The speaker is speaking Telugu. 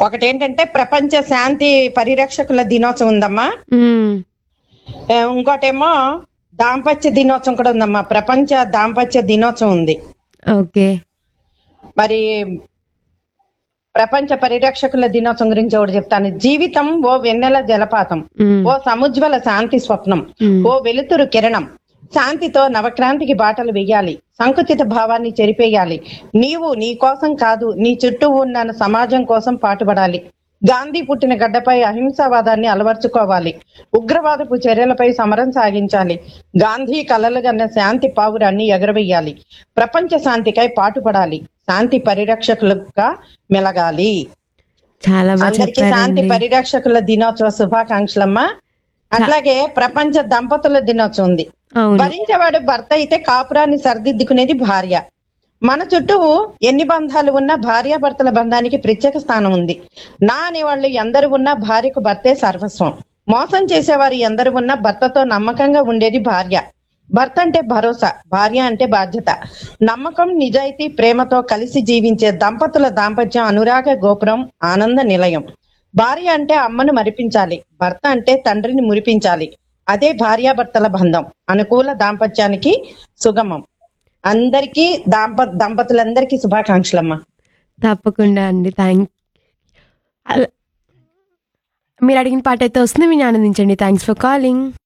ఒకటి ఏంటంటే ప్రపంచ శాంతి పరిరక్షకుల దినోత్సవం ఉందమ్మా మ్మ్. ఏ, ఇంకోటేమో దాంపత్య దినోత్సవం కూడా ఉందమ్మా ప్రపంచ దాంపత్య దినోత్సవం ఉంది ఓకే మరి ప్రపంచ పరిరక్షకుల దినోత్సవం గురించి ఒకటి చెప్తాను జీవితం ఓ వెన్నెల జలపాతం మ్మ్. ఓ సముజ్వల శాంతి స్వప్నం మ్మ్. ఓ వెలుతురు కిరణం శాంతితో నవక్రాంతికి బాటలు వేయాలి సంకుచిత భావాన్ని చెరిపేయాలి నీవు నీ కోసం కాదు నీ చుట్టూ ఉన్న సమాజం కోసం పాటుపడాలి గాంధీ పుట్టిన గడ్డపై అహింసావాదాన్ని అలవర్చుకోవాలి ఉగ్రవాదపు చర్యలపై సమరం సాగించాలి గాంధీ కలలుగన్న శాంతి పావురాన్ని ఎగరవేయాలి ప్రపంచ శాంతికై పాటుపడాలి శాంతి పరిరక్షకులుగా మెలగాలి చాలా బాగా అందరికీ శాంతి చెప్పారండి పరిరక్షకుల దినోత్సవ శుభాకాంక్షలమ్మా అట్లాగే ప్రపంచ దంపతుల దినోత్సవం ఉంది అవును భరించేవాడు భర్త అయితే కాపురాన్ని సరిదిద్దుకునేది భార్య మన చుట్టూ ఎన్ని బంధాలు ఉన్నా భార్యాభర్తల బంధానికి ప్రత్యేక స్థానం ఉంది నా అనేవాళ్ళు ఎందరు ఉన్నా భార్యకు భర్తే సర్వస్వం మోసం చేసేవారు ఎందరు ఉన్నా భర్తతో నమ్మకంగా ఉండేది భార్య భర్త అంటే భరోసా భార్య అంటే బాధ్యత నమ్మకం నిజాయితీ ప్రేమతో కలిసి జీవించే దంపతుల దాంపత్యం అనురాగ గోపురం ఆనంద నిలయం భార్య అంటే అమ్మను మరిపించాలి భర్త అంటే తండ్రిని మురిపించాలి అదే భార్యాభర్తల బంధం అనుకూల దాంపత్యానికి సుగమం అందరికీ దాంప దంపతులందరికీ శుభాకాంక్షలమ్మా తప్పకుండా అండి థ్యాంక్ మీరు అడిగిన పాట అయితే వస్తుంది మీరు ఆనందించండి థ్యాంక్స్ ఫర్ కాలింగ్